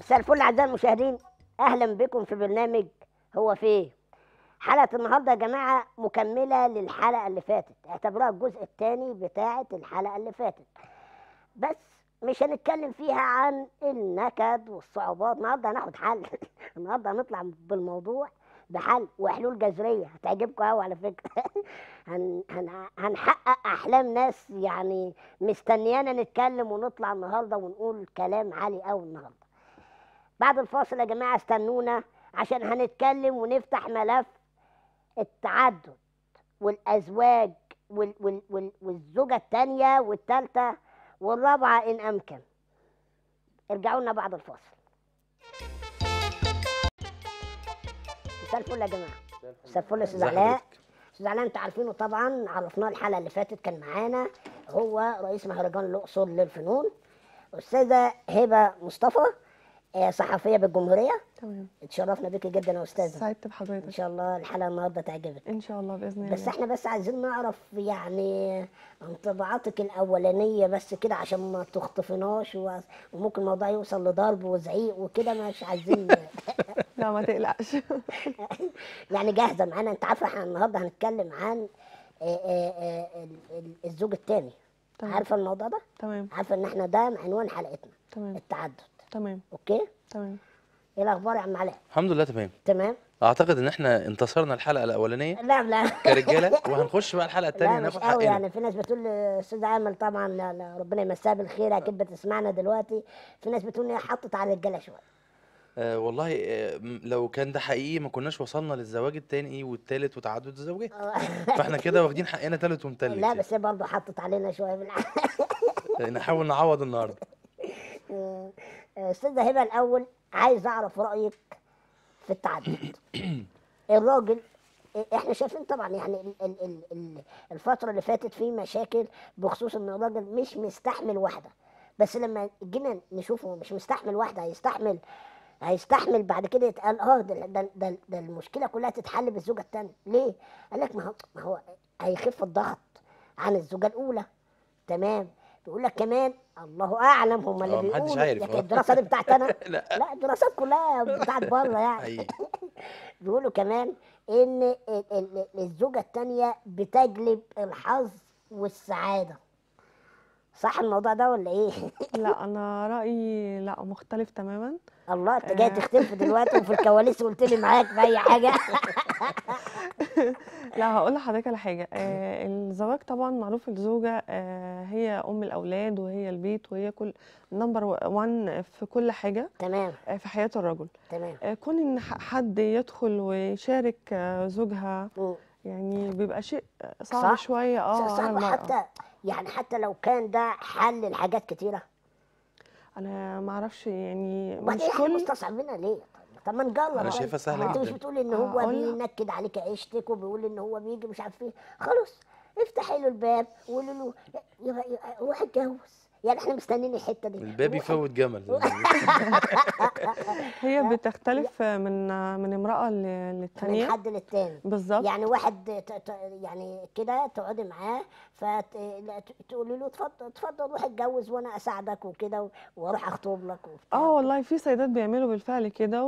مساء الفل اعزائي المشاهدين اهلا بكم في برنامج هو فيه حلقه النهارده يا جماعه مكمله للحلقه اللي فاتت اعتبروها الجزء الثاني بتاعه الحلقه اللي فاتت بس مش هنتكلم فيها عن النكد والصعوبات النهارده هناخد حل النهارده هنطلع بالموضوع بحل وحلول جذريه هتعجبكم قوي على فكره هن هن هنحقق احلام ناس يعني مستنيانا نتكلم ونطلع النهارده ونقول كلام عالي قوي النهارده بعد الفاصل يا جماعه استنونا عشان هنتكلم ونفتح ملف التعدد والازواج وال وال وال والزوجه الثانيه والثالثه والرابعه ان امكن ارجعوا لنا بعد الفاصل مساء الفل يا جماعه مساء الفل يا استاذ ازي علاء حضرتك؟ استاذ علاء انتوا عارفينه طبعا عرفناه الحلقه اللي فاتت كان معانا هو رئيس مهرجان الاقصر للفنون استاذه هبه مصطفى آه، صحفيه بالجمهوريه تمام اتشرفنا بيكي جدا يا استاذه سعدت ان بحضرتك شاء الله الحلقه النهارده تعجبك ان شاء الله باذن الله بس احنا بس عايزين نعرف يعني انطباعاتك الاولانيه بس كده عشان ما تخطفناش و- وممكن الموضوع يوصل لضرب وزعيق وكده مش عايزين لا ما تقلقش يعني جاهزه معانا انت عارفه احنا النهارده هنتكلم عن آه، آه، آه، ال- ال- الزوج الثاني تمام. عارفه الموضوع ده تمام عارفه ان احنا ده عنوان حلقتنا تمام التعدد تمام اوكي تمام ايه الاخبار يا عم علاء الحمد لله تمام تمام اعتقد ان احنا انتصرنا الحلقه الاولانيه لا لا كرجاله وهنخش بقى الحلقه الثانيه لا مش ناخد قوي حقنا يعني في ناس بتقول استاذ امل طبعا لا لا ربنا يمسها بالخير اكيد بتسمعنا دلوقتي في ناس بتقول ان هي حطت على الرجاله شويه آه والله آه م- لو كان ده حقيقي ما كناش وصلنا للزواج الثاني والثالث وتعدد الزوجات فاحنا كده واخدين حقنا ثالث ومثلث لا يعني. بس هي برضه حطت علينا شويه بالعكس نحاول نعوض النهارده استاذه هبه الاول عايز اعرف رايك في التعدد الراجل احنا شايفين طبعا يعني ال- ال- ال- ال- الفتره اللي فاتت في مشاكل بخصوص ان الراجل مش مستحمل واحده بس لما جينا نشوفه مش مستحمل واحده هيستحمل هيستحمل بعد كده يتقال اه ده ده ده, ده المشكله كلها تتحل بالزوجه الثانيه ليه؟ قال لك ما هو ما هو هيخف الضغط عن الزوجه الاولى تمام بيقول لك كمان الله اعلم هم اللي آه، محدش بيقولوا عارف، لكن آه. الدراسه دي بتاعت انا لا لا الدراسات كلها بتاعت بره يعني حقيقي بيقولوا كمان ان ال- ال- الزوجه الثانيه بتجلب الحظ والسعاده صح الموضوع ده ولا ايه لا انا رايي لا مختلف تماما الله انت جاي آه. تختلف دلوقتي وفي الكواليس قلت لي معاك في اي حاجه لا هقول لحضرتك على حاجه آه الزواج طبعا معروف الزوجه آه هي ام الاولاد وهي البيت وهي كل نمبر 1 في كل حاجه تمام آه في حياه الرجل تمام آه كون ان ح- حد يدخل ويشارك آه زوجها مم. يعني بيبقى شيء صعب صح؟ شويه اه على صعب المرأة. حتى يعني حتى لو كان ده حل لحاجات كتيره انا ما اعرفش يعني مش وبعدين احنا كل مستصعبينها ليه طب ما نجرب انا طيب. شايفها سهله انت مش جدا بتقول ان آه، هو أقول لك. بينكد عليك عيشتك وبيقول ان هو بيجي مش عارف ايه خلاص افتحي له الباب وقولي له يبقى- يبقى روح اتجوز يعني احنا مستنيين الحته دي الباب روح يفوت جمل هي بتختلف من من امرأة ل- من للتانية حد للتاني بالظبط يعني واحد ت- ت- يعني كده تقعدي معاه فتقولي له اتفضل اتفضل روح اتجوز وانا اساعدك وكده و- واروح اخطب لك وبتاع اه والله في سيدات بيعملوا بالفعل كده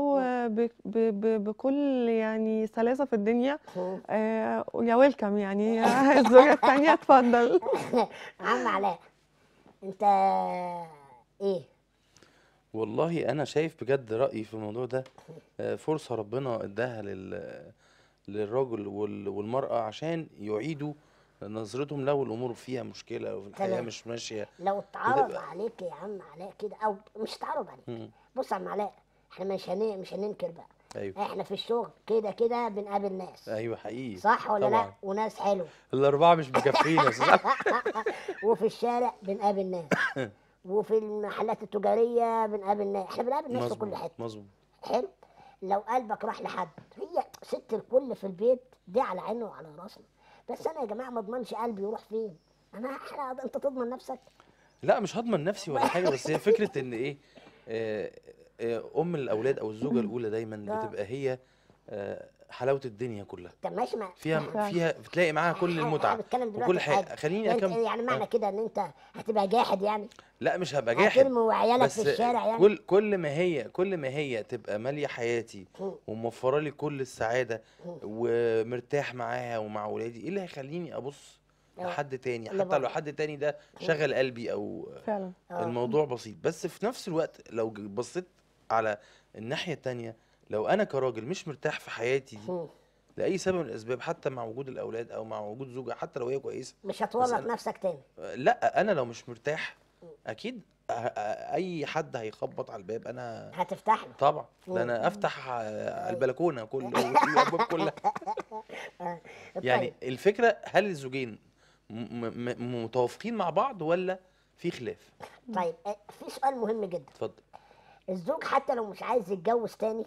وبكل يعني سلاسة في الدنيا مم. آه يا ويلكم يعني الزوجة التانية اتفضل عم علاء انت ايه والله انا شايف بجد رايي في الموضوع ده آه، فرصه ربنا اداها لل للرجل وال- والمراه عشان يعيدوا نظرتهم لو الامور فيها مشكله او الحياه تمام. مش ماشيه لو اتعرض بتبقى- عليك يا عم علاء كده او مش اتعرض عليك مم. بص يا عم علاء احنا مش هن... مش هننكر بقى ايوه احنا في الشغل كده كده بنقابل ناس ايوه حقيقي صح ولا لا طبعا وناس حلو الاربعه مش مكفيين يا استاذ وفي الشارع بنقابل ناس وفي المحلات التجاريه بنقابل ناس احنا بنقابل ناس في كل مظبوط حته مظبوط حلو لو قلبك راح لحد هي ست الكل في البيت دي على عينه وعلى راسنا بس انا يا جماعه ما اضمنش قلبي يروح فين انا احنا انت تضمن نفسك لا مش هضمن نفسي ولا حاجه بس هي فكره ان ايه آه، آه، ام الاولاد او الزوجه الاولى دايما آه. بتبقى هي آه، حلاوه الدنيا كلها طب ماشي ما فيها فعلا. فيها بتلاقي معاها كل أنا- المتعه انا بتكلم دلوقتي وكل في حاجه خليني يعني, اكمل يعني معنى آه. كده ان انت هتبقى جاحد يعني لا مش هبقى جاحد هترمي وعيالك بس في الشارع يعني كل كل ما هي كل ما هي تبقى ماليه حياتي مم. وموفره لي كل السعاده مم. ومرتاح معاها ومع ولادي ايه اللي هيخليني ابص آه. لحد تاني اللي حتى لو بره. حد تاني ده شغل قلبي او فعلا آه. الموضوع بسيط بس في نفس الوقت لو ج- بصيت على الناحيه التانيه لو انا كراجل مش مرتاح في حياتي دي مم. لاي سبب من الاسباب حتى مع وجود الاولاد او مع وجود زوجه حتى لو هي كويسه مش هتورط أنا- نفسك تاني لا انا لو مش مرتاح اكيد أ- أ- اي حد هيخبط على الباب انا هتفتح له طبعا مم. ده انا افتح ع- على البلكونه كل الابواب كلها آه. يعني طيب. الفكره هل الزوجين م- م- م- متوافقين مع بعض ولا في خلاف طيب آه، في سؤال مهم جدا اتفضل الزوج حتى لو مش عايز يتجوز تاني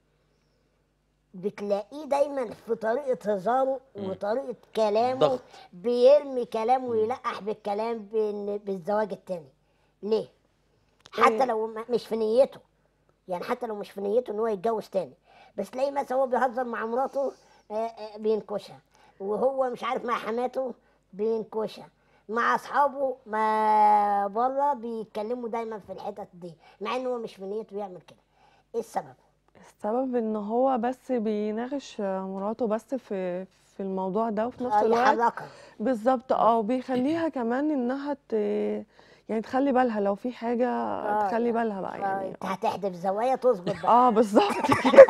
بتلاقيه دايما في طريقة هزاره مم. وطريقة كلامه ضغط. بيرمي كلام ويلقح بالكلام بإن بالزواج التاني ليه؟ حتى إيه. لو ما- مش في نيته يعني حتى لو مش في نيته ان هو يتجوز تاني بس تلاقيه مثلا هو بيهزر مع مراته آه، آه، بينكشها وهو مش عارف مع حماته بينكشها مع اصحابه ما بره بيتكلموا دايما في الحتت دي مع ان هو مش في نيته يعمل كده ايه السبب السبب ان هو بس بيناقش مراته بس في في الموضوع ده وفي نفس آه، الوقت يحركها بالظبط اه وبيخليها كمان انها ت... يعني تخلي بالها لو في حاجة آه، تخلي بالها بقى آه، يعني انت هتحدف زوايا تظبط بقى اه بالظبط كده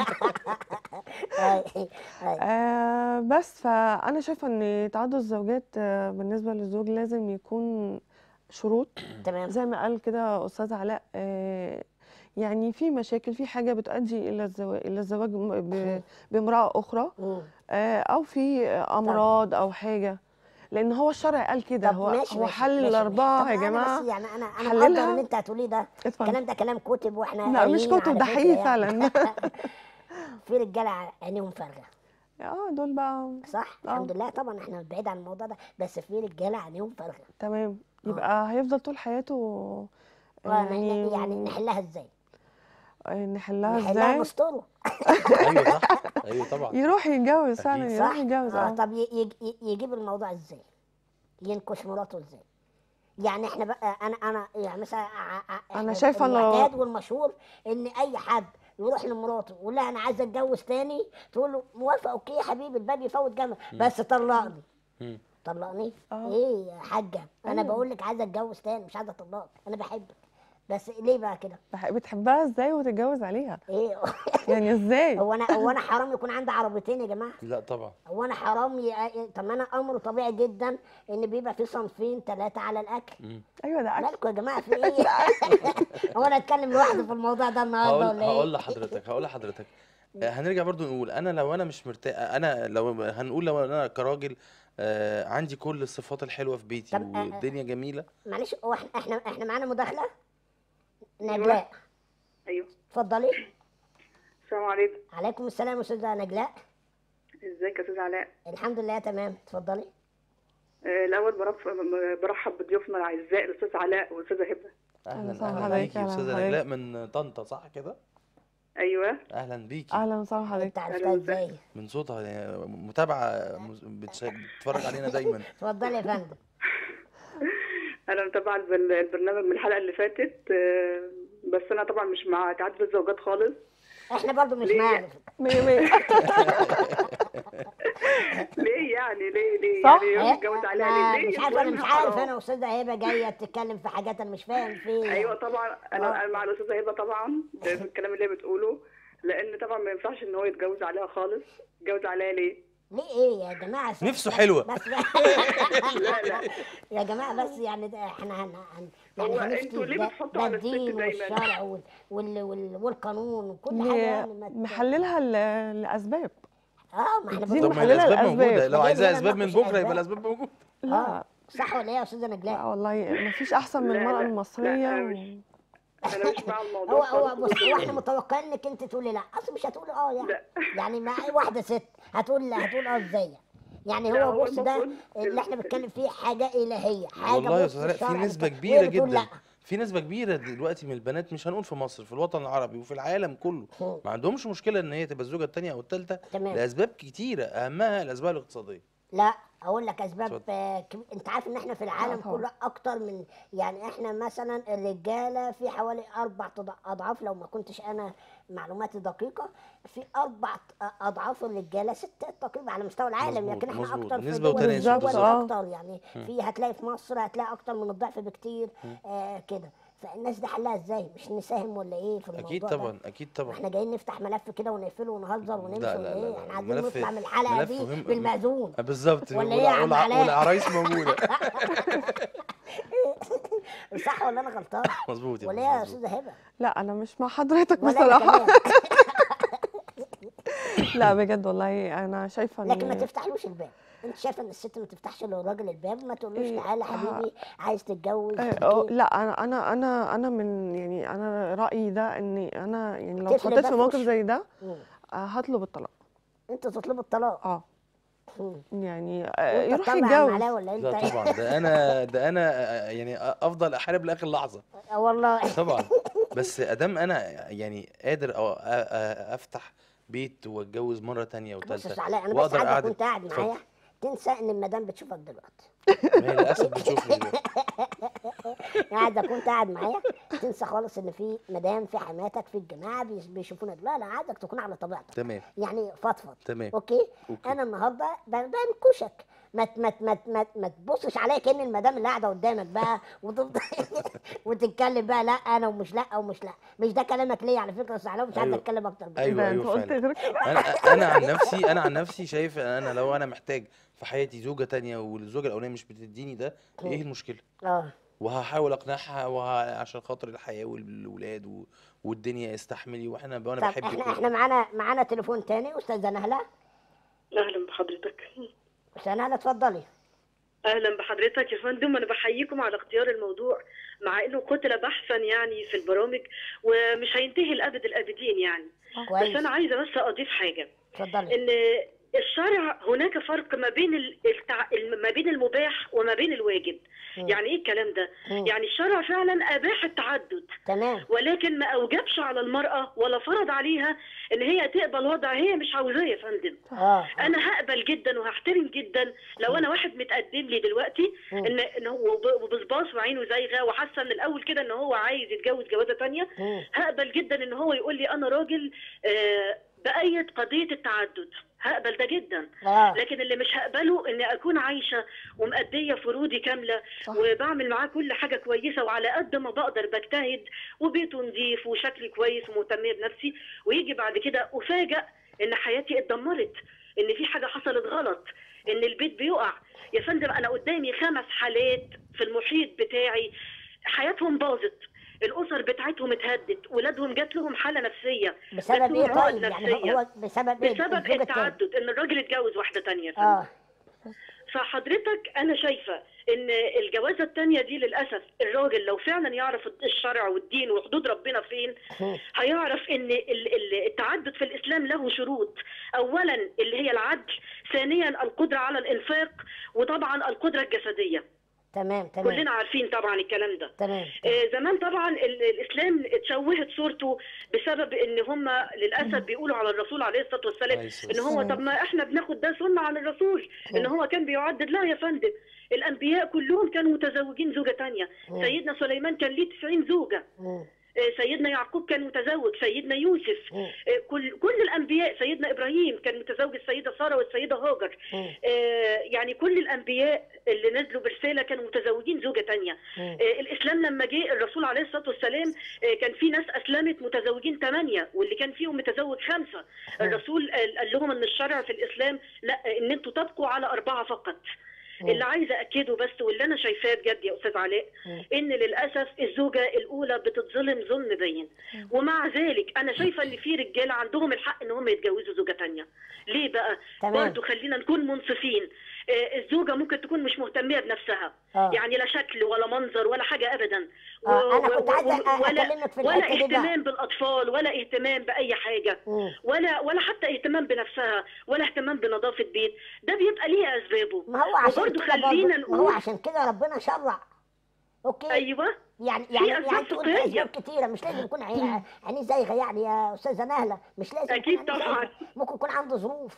آه، آه، آه بس فانا شايفة ان تعدد الزوجات آه بالنسبة للزوج لازم يكون شروط تمام زي ما قال كده استاذ علاء آه يعني في مشاكل في حاجة بتؤدي الى الزواج الى الزواج م- ب- بامرأة اخرى مم. آه، او في امراض او حاجه لان هو الشرع قال كده طب هو ماشي هو ماشي حل ماشي الاربعه ماشي. يا طب أنا جماعه بس يعني انا انا حللها. مقدر ان انت هتقوليه ده اتفضل الكلام ده كلام كتب واحنا لا مش قاريين كتب على ده فكرة حقيقي يعني. فعلا في رجاله عينيهم فارغه اه دول بقى صح آه. الحمد لله طبعا احنا بعيد عن الموضوع ده بس في رجاله عينيهم فارغه تمام آه. يبقى هيفضل طول حياته يعني يعني يعني نحلها ازاي آه، نحلها نحلها ازاي نستره ايوه صح ايوه طبعا يروح يتجوز فعلا أكيد. يروح صح يتجوز آه. اه طب ي- يج- ي- يجيب الموضوع ازاي ينكش مراته ازاي يعني احنا بقى انا انا يعني مثلا ع- ع- أنا إحنا شايفة لو- المعتاد والمشهور ان اي حد يروح لمراته يقول لها انا عايزه اتجوز تاني تقول له موافقه اوكي يا حبيبي الباب يفوت جنبك بس طلقني مم. طلقني آه. ايه يا حاجه انا أيوة. بقول لك عايزه اتجوز تاني مش عايزه اطلقك انا بحبك بس ليه بقى كده بح- بتحبها ازاي وتتجوز عليها ايه يعني ازاي هو انا هو انا حرام يكون عندي عربيتين يا جماعه لا طبعا هو انا حرام ي... طب ما انا امر طبيعي جدا ان بيبقى في صنفين ثلاثه على الاكل مم. ايوه ده اكل مالكم يا جماعه في ايه هو انا اتكلم لوحدي في الموضوع ده النهارده هقول ولا هقول ايه لحضرتك هقول لحضرتك آه، هنرجع برضو نقول انا لو انا مش مرتاح انا لو هنقول لو انا كراجل آه، عندي كل الصفات الحلوه في بيتي طب، آه، آه. والدنيا جميله معلش هو احنا احنا احنا معانا مداخله نجلاء ايوه اتفضلي السلام عليكم عليكم السلام استاذه نجلاء ازيك يا استاذ علاء الحمد لله تمام اتفضلي آه، الاول برف... برحب بضيوفنا الاعزاء الاستاذ علاء والاستاذه هبه اهلا وسهلا اهلا حضرتك، بيكي أهلا استاذه حضرتك. نجلاء من طنطا صح كده ايوه اهلا بيكي اهلا وسهلا حضرتك انت عرفتها أهلا ازاي من صوتها يعني متابعه مز- بتش- بتتفرج علينا دايما اتفضلي يا فندم انا متابعه البر- البرنامج من الحلقه اللي فاتت آه، بس انا طبعا مش مع تعدد الزوجات خالص احنا برضو مش ليه؟ معانا مية مية ليه يعني ليه ليه صح؟ يعني يوم إيه؟ يتجوز عليها أنا ليه ليه مش عارف انا مش يظلمها عارف حرام. انا استاذه هبه جايه تتكلم في حاجات انا مش فاهم في إيه. ايوه طبعا انا آه. أنا مع الاستاذه هبه طبعا في الكلام اللي هي بتقوله لان طبعا ما ينفعش ان هو يتجوز عليها خالص يتجوز عليها ليه ليه ايه يا جماعه بس- نفسه بس- حلوة. بس لا لا يا جماعه بس يعني ده احنا هن هن يعني هو هنفتي انتوا ليه ده- بتحطوا ده على الست الدين دايماً؟ والشرع وال وال وال والقانون وكل حاجه يعني ما ت- محللها ل- لاسباب اه ما احنا دي طب بنقول ما هي محللة الاسباب الأسباب. موجوده لو ما عايزاها دايماً اسباب من نناقش بكره يبقى الأسباب. الاسباب موجوده لا اه صح ولا ايه يا استاذه لا نجلاء والله مفيش احسن من لا، المرأة لا، المصرية لا، و... مش- انا مش مع هو الموضوع هو خالص. بص هو احنا متوقعين انك انت تقولي لا اصل مش هتقولي اه يعني لا. يعني مع اي واحده ست هتقول هتقول اه ازاي يعني لا، هو هو بص ده المفروض اللي احنا بنتكلم فيه حاجه الهيه حاجه والله يا بص استاذ علاء في الشرع نسبه بتاع- كبيره وهي بتقول جدا لا في نسبه كبيره دلوقتي من البنات مش هنقول في مصر في الوطن العربي وفي العالم كله مم. ما عندهمش مشكله ان هي تبقى الزوجه الثانيه او الثالثه تمام لاسباب كتيره اهمها الاسباب الاقتصاديه لا اقول لك اسباب اتفضل. آه، كب... انت عارف ان احنا في العالم طبعا. كله اكتر من يعني احنا مثلا الرجاله في حوالي اربع تض- اضعاف لو ما كنتش انا معلوماتي دقيقه في اربع ت- اضعاف الرجاله ستات تقريبا على مستوى العالم مظبوط، لكن احنا مظبوط. اكتر في نسبة دول وتناسب دول بالظبط. آه. اكتر يعني في هتلاقي في مصر هتلاقي اكتر من الضعف بكتير آه كده فالناس دي حلها ازاي مش نساهم ولا ايه في الموضوع اكيد ده؟ طبعا اكيد طبعا احنا جايين نفتح ملف كده ونقفله ونهزر ونمشي لا، ولا لا، ايه لا، احنا عايزين ملف- نطلع من الحلقه ملف دي مهم. بالمأذون آه، بالظبط ولا إيه يا عم والع- علاء؟ والعرايس موجوده صح ولا انا غلطان مظبوط يا ولا فندم، ايه يا مظبوط. استاذه هبه لا انا مش مع حضرتك ولا أنا بصراحه كمان. لا بجد والله انا شايفه ان لكن ما تفتحلوش الباب انت شايفه ان الست ما تفتحش للراجل الباب ما تقولوش إيه، تعالى آه. حبيبي عايز تتجوز آه، أه، لا انا انا انا انا من يعني انا رايي ده اني انا يعني لو تفرق اتحطيت بقى في في موقف وشه. زي ده مم. آه، هطلب الطلاق انت تطلب الطلاق اه مم. يعني آه، وانت يروح تطلع عم علاء يتجوز ولا لا انت طبعا ده انا ده انا آه، يعني افضل احارب لاخر لحظه آه، والله طبعا بس ادام انا يعني قادر أو أ- أ- افتح بيت واتجوز مره تانية بص يا وثالثه أستاذ علاء انا بس وأقدر عايزك أعدل- كنت قاعد اتفضل. معايا تنسى ان المدام بتشوفك دلوقتي ما هي للاسف بتشوفني دلوقتي. يعني عايزك كنت قاعد معايا تنسى خالص ان في مدام في حماتك في الجماعه بيش- بيشوفونا لا لا عايزك تكون على طبيعتك تمام يعني فضفض تمام اوكي اوكي انا النهارده ب- بنكشك ما ت- ما ت- ما ت- ما ت- ما تبصش عليا كان المدام اللي قاعده قدامك بقى وتفضل وتتكلم بقى لا انا ومش لا ومش لا مش ده كلامك ليا على فكره بس مش عايز أيوة. اتكلم اكتر من أيوة، ده أيوة انت قلت فعلا. غير كده انا انا عن نفسي انا عن نفسي شايف ان انا لو انا محتاج في حياتي زوجه تانية والزوجه الاولانيه مش بتديني ده ايه المشكله اه وهحاول اقنعها وه... عشان خاطر الحياه والولاد و... والدنيا استحملي واحنا وانا طب بحبك احنا احنا معانا معانا تليفون تاني استاذه نهله اهلا بحضرتك استاذه نهله اتفضلي اهلا بحضرتك يا فندم انا بحييكم على اختيار الموضوع مع انه قتل بحثا يعني في البرامج ومش هينتهي الابد الابدين يعني بس كويس انا عايزه بس اضيف حاجه اتفضلي ان الشرع هناك فرق ما بين ال- التع... الم- ما بين المباح وما بين الواجب مم. يعني ايه الكلام ده مم. يعني الشرع فعلا اباح التعدد تمام ولكن ما اوجبش على المراه ولا فرض عليها ان هي تقبل وضع هي مش عاوزاه يا فندم اه انا هقبل جدا وهحترم جدا لو انا واحد متقدم لي دلوقتي مم. ان ان هو وب- وبصباص وعينه زايغه وحاسه من الاول كده ان هو عايز يتجوز جوازه تانية مم. هقبل جدا ان هو يقول لي انا راجل آه، بأيد قضيه التعدد هقبل ده جدا اه لكن اللي مش هقبله اني اكون عايشه ومأديه فروضي كامله صح. وبعمل معاه كل حاجه كويسه وعلى قد ما بقدر بجتهد وبيته نظيف وشكلي كويس ومهتميه بنفسي ويجي بعد كده افاجئ ان حياتي اتدمرت ان في حاجه حصلت غلط ان البيت بيقع يا فندم انا قدامي خمس حالات في المحيط بتاعي حياتهم باظت الاسر بتاعتهم اتهدت ولادهم جات لهم حاله نفسيه بسبب جات ايه لهم عقد طيب يعني نفسية. هو بسبب ايه بسبب الزوج التاني. التعدد ان الراجل اتجوز واحده تانية يا فندم. اه فحضرتك انا شايفه ان الجوازه الثانيه دي للاسف الراجل لو فعلا يعرف الشرع والدين وحدود ربنا فين مم. هيعرف ان ال- ال- التعدد في الاسلام له شروط اولا اللي هي العدل ثانيا القدره على الانفاق وطبعا القدره الجسديه تمام تمام كلنا عارفين طبعا الكلام ده تمام آه، زمان طبعا ال- الاسلام اتشوهت صورته بسبب ان هم للاسف بيقولوا على الرسول عليه الصلاه والسلام عليه الصلاة ان هو والسلام. طب ما احنا بناخد ده سنه عن الرسول ان هو كان بيعدد لا يا فندم الانبياء كلهم كانوا متزوجين زوجه تانية مم. سيدنا سليمان كان ليه 90 زوجه مم. آه، سيدنا يعقوب كان متزوج سيدنا يوسف مم. آه، كل كل الانبياء سيدنا ابراهيم كان متزوج السيده ساره والسيده هاجر مم. آه، يعني كل الانبياء اللي نزلوا برساله كانوا متزوجين زوجه تانية مم. آه، الاسلام لما جه الرسول عليه الصلاه والسلام آه، كان في ناس اسلمت متزوجين ثمانيه واللي كان فيهم متزوج خمسه الرسول قال قال لهم ان الشرع في الاسلام لا ان انتوا تبقوا على اربعه فقط مم. اللي عايزه اكده بس واللي انا شايفاه بجد يا استاذ علاء مم. ان للاسف الزوجه الاولى بتتظلم ظلم باين ومع ذلك انا شايفه ان في رجاله عندهم الحق ان هم يتجوزوا زوجه تانية ليه بقى تمام. برضه خلينا نكون منصفين آه، الزوجه ممكن تكون مش مهتميه بنفسها اه يعني لا شكل ولا منظر ولا حاجه ابدا آه، أنا و- كنت و- عايزة و- ولا أكلمك في ولا الحتة دي بقى. اهتمام بالاطفال ولا اهتمام باي حاجه مم. ولا ولا حتى اهتمام بنفسها ولا اهتمام بنظافه بيت ده بيبقى ليه اسبابه ما هو عشان وبرضه كده خلينا برضه ما هو نقول عشان كده ربنا شرع اوكي ايوه يعني يعني أسباب يعني انت قلت فقهية. اسباب كتيره مش لازم يكون عي- عينيه زايغه يعني يا استاذه نهله مش لازم يكون أكيد عينيه طبعاً. زايغة. ممكن يكون عنده ظروف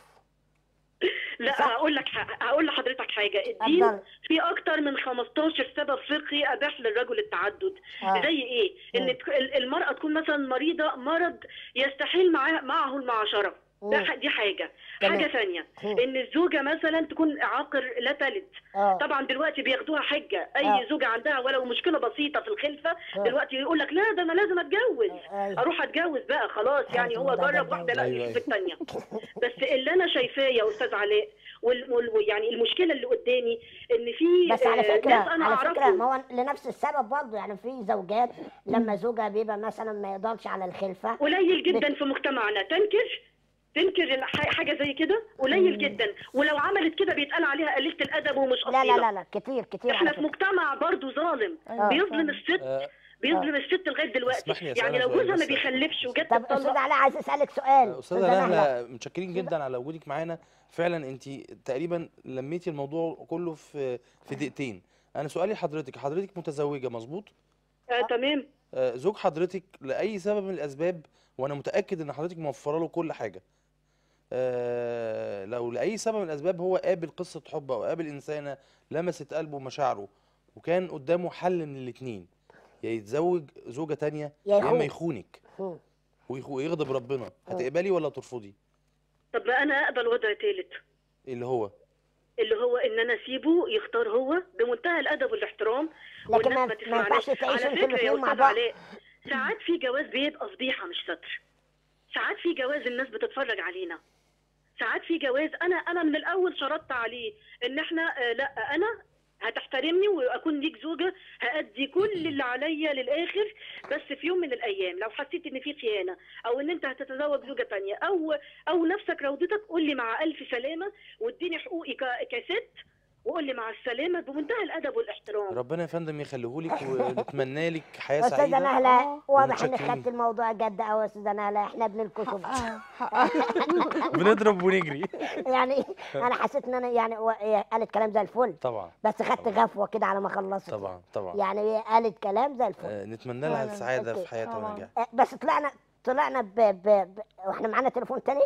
لا صح. هقول لك ح- هقول لحضرتك حاجه الدين اتفضل. في اكتر من 15 سبب فقهي اباح للرجل التعدد آه. زي ايه ان مم. تك- ال- المراه تكون مثلا مريضه مرض يستحيل معاه معه المعاشره ده مم. ح- دي حاجه تمام. حاجه ثانيه مم. ان الزوجه مثلا تكون عاقر لا تلد اه طبعا دلوقتي بياخدوها حجه اي آه. زوجه عندها ولو مشكله بسيطه في الخلفه آه. دلوقتي يقول لك لا ده انا لازم اتجوز أيوة. اروح اتجوز بقى خلاص يعني هو الموضوع ده جرب واحده لا أيوة، يشوف أيوة. الثانيه بس اللي انا شايفاه يا استاذ علاء وال... وال... يعني المشكله اللي قدامي ان في بس على آه، فكره ناس انا على فكره اعرفهم ما هو لنفس السبب برضه يعني في زوجات لما زوجها بيبقى مثلا ما يقدرش على الخلفه قليل جدا في مجتمعنا تنكر تنكر الح- حاجه زي كده قليل جدا ولو عملت كده بيتقال عليها قليله الادب ومش لا اصيله لا لا لا كتير كتير احنا على في فكره مجتمع برضه ظالم أيوة، بيظلم فعلا. الست آه، بيظلم الست لغايه دلوقتي اسمح لي يعني أسألها لو سؤال جوزها ما بس. بيخلفش وجت طب استاذ تطلق علاء عايز اسالك سؤال استاذه نهله متشكرين جدا على وجودك معانا فعلا انت تقريبا لميتي الموضوع كله في في دقيقتين انا سؤالي لحضرتك حضرتك متزوجه مظبوط آه تمام آه، زوج حضرتك لاي سبب من الاسباب وانا متاكد ان حضرتك موفره له كل حاجه آه، لو لاي سبب من الاسباب هو قابل قصه حب او قابل انسانه لمست قلبه ومشاعره وكان قدامه حل من الاتنين يا يتزوج زوجه تانية يا يا اما يخون. يخونك مم. ويخ- ويغضب ربنا هتقبلي ولا ترفضي طب ما انا اقبل وضع ثالث اللي هو اللي هو ان انا اسيبه يختار هو بمنتهى الادب والاحترام لكن والناس ما- تسمع ما ينفعش عليه. تعيشوا على انتوا فكره يا الاتنين مع استاذ بعض. علاء ساعات في جواز بيبقى فضيحه مش ستر ساعات في جواز الناس بتتفرج علينا ساعات في جواز انا انا من الاول شرطت عليه ان احنا آه لا انا هتحترمني واكون ليك زوجه هادي كل اللي عليا للاخر بس في يوم من الايام لو حسيت ان في خيانه او ان انت هتتزوج زوجه تانية او او نفسك راودتك قول لي مع الف سلامه واديني حقوقي ك- كست وقول لي مع السلامه بمنتهى الادب والاحترام ربنا يا فندم يخليهولك ونتمنى لك حياه استاذه سعيده نهله آه. واضح انك ومتشكرين. خدت الموضوع جد قوي يا استاذه نهله احنا بننكشف حقها حقها بنضرب ونجري يعني انا حسيت ان انا يعني و- هي قالت كلام زي الفل طبعا بس خدت غفوه كده على ما خلصت طبعا طبعا يعني هي قالت كلام زي الفل آه، نتمنى لها فعلاً. السعاده أوكي. في حياتها طبعاً. ونجاح آه، بس طلعنا طلعنا ب... ب... ب... واحنا معانا تليفون تاني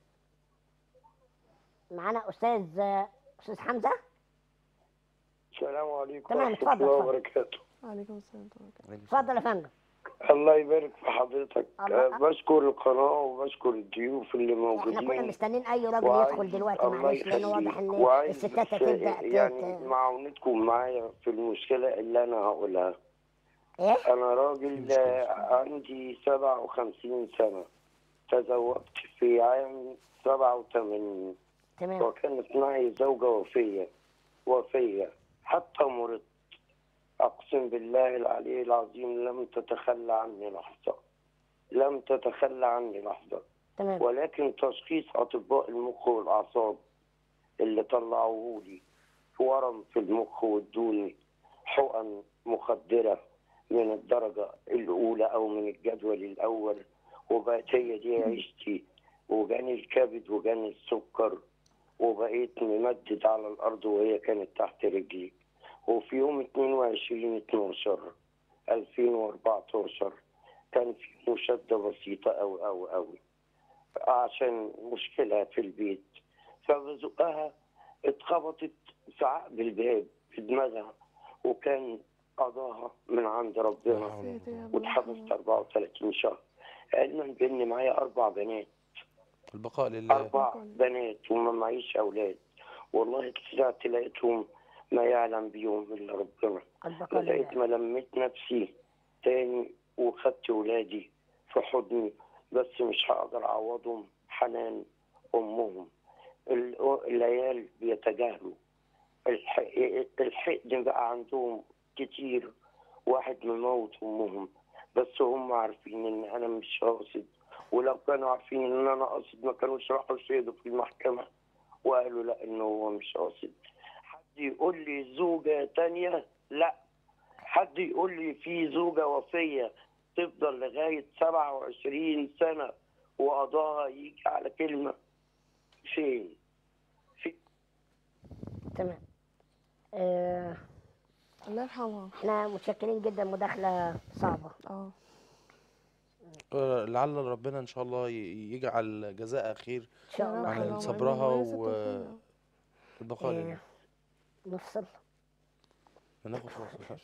معانا استاذ استاذ حمزه السلام عليكم تمام، ورحمة اتفضل، الله اتفضل. وبركاته عليكم السلام ورحمة الله اتفضل يا فندم الله يبارك في حضرتك الله- أه، بشكر القناة وبشكر الضيوف اللي احنا كنا موجودين مستنيين اي راجل وعايز- يدخل دلوقتي الله معلش لان يخليك. واضح ان وعايز الستات بس هتبدا يعني تت... معاونتكم معايا في المشكلة اللي أنا هقولها ايه أنا راجل مشكلة. آه، عندي 57 سنة تزوجت في عام 87 تمام وكانت معي زوجة وفية وفية حتى مرضت أقسم بالله العلي العظيم لم تتخلى عني لحظة لم تتخلى عني لحظة تمام ولكن تشخيص أطباء المخ والأعصاب اللي طلعوه لي ورم في المخ وادوني حقن مخدرة من الدرجة الأولى أو من الجدول الأول وبقت هي دي عيشتي وجاني الكبد وجاني السكر وبقيت ممدد على الأرض وهي كانت تحت رجلي وفي يوم 22 12 2014 كان في مشادة بسيطة أوي أوي أوي عشان مشكلة في البيت فبزقها اتخبطت في عقب الباب في دماغها وكان قضاها من عند ربنا سيدي يا رب واتحبست 34 شهر علما بان معايا اربع بنات البقاء لله اربع كل. بنات وما معيش اولاد والله طلعت لقيتهم ما يعلم بيهم الا ربنا البقاء لغايه لله ما لميت نفسي تاني وخدت ولادي في حضني بس مش هقدر اعوضهم حنان امهم ال- العيال بيتجاهلوا الح- الحقد بقى عندهم كتير واحد مموت امهم بس هم عارفين ان انا مش قاصد ولو كانوا عارفين ان انا قاصد ما كانوش راحوا يشهدوا في المحكمه وقالوا لا انه هو مش قاصد حد يقول لي زوجه تانية لا حد يقول لي في زوجه وفيه تفضل لغايه 27 سنه وقضاها يجي على كلمه فين؟ في تمام آه، الله يرحمها احنا متشكرين جدا مداخله صعبه اه آه، لعل ربنا ان شاء الله ي- يجعل جزاء خير ان شاء يا رب الله على خير. اللهم صبرها آمين. وهي ست و- وفية. البقاء إيه، لله نفصل ناخد فرصة.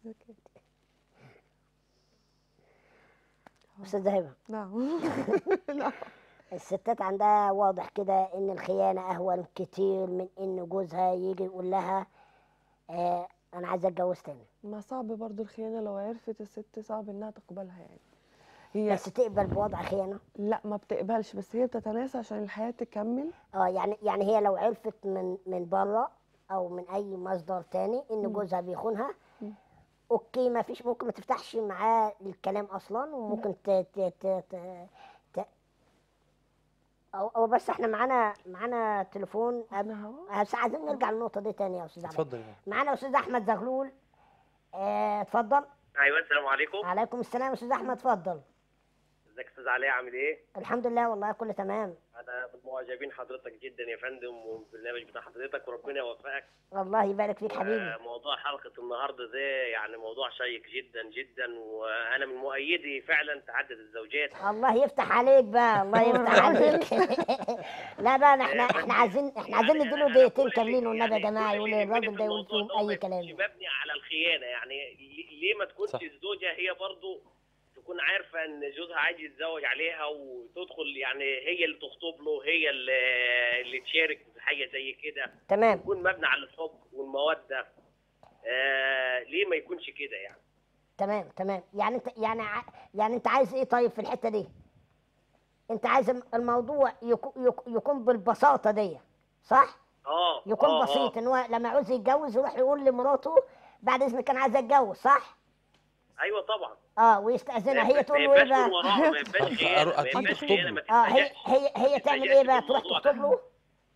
استاذ هبه نعم لا الستات عندها واضح كده ان الخيانه اهون كتير من ان جوزها يجي يقول لها آه انا عايزه اتجوز تاني ما صعب برضو الخيانة لو عرفت الست صعب انها تقبلها يعني هي بس تقبل بوضع خيانه لا ما بتقبلش بس هي بتتناسى عشان الحياة تكمل اه يعني يعني هي لو عرفت من من بره او من اي مصدر تاني ان مم. جوزها بيخونها مم. اوكي ما فيش ممكن ما تفتحش معاه الكلام اصلا وممكن ت ت ت ت ت او او بس احنا معانا معانا تليفون قبل احنا هوا بس عايزين نرجع للنقطه دي تاني يا استاذ احمد اتفضل يا معانا استاذ احمد زغلول آه، اتفضل ايوه السلام عليكم عليكم السلام استاذ احمد اتفضل ازيك يا استاذ علي عامل ايه الحمد لله والله كله تمام انا من معجبين حضرتك جدا يا فندم والبرنامج بتاع حضرتك وربنا يوفقك الله يبارك فيك حبيبي آه، موضوع حلقه النهارده ده يعني موضوع شيق جدا جدا وانا من مؤيدي فعلا تعدد الزوجات الله يفتح عليك بقى الله يفتح عليك لا بقى احنا احنا عايزين احنا عايزين يعني نديله أنا دقيقتين كل كاملين اللي- والنبي يا يعني جماعه كل يقول اللي يهمني الراجل في ده يقول الموضوع فيهم ده ما اي يكونش كلام مبني على الخيانه يعني ليه- ليه ما تكونش صح. الزوجه هي برضو تكون عارفه ان جوزها عايز يتزوج عليها وتدخل يعني هي اللي تخطب له هي اللي, اللي تشارك في حاجه زي كده تمام يكون مبني على الحب والموده آه ليه ما يكونش كده يعني تمام تمام يعني انت يعني ع- يعني انت عايز ايه طيب في الحته دي انت عايز الم- الموضوع يكو- يك- يكون بالبساطه دي صح اه يكون آه، بسيط آه. ان هو لما يعوز يتجوز يروح يقول لمراته بعد اذنك انا عايز اتجوز صح ايوه طبعا اه ويستاذنها ما- هي ما تقول له ايه يبقاش من بقى وراها، ما يبقاش خيانة، ما أكيد يبقاش تخطب خيانة، له. ما اه هي تتفاجئش. هي هي تعمل ايه بقى تروح الموضوع تخطب ده. له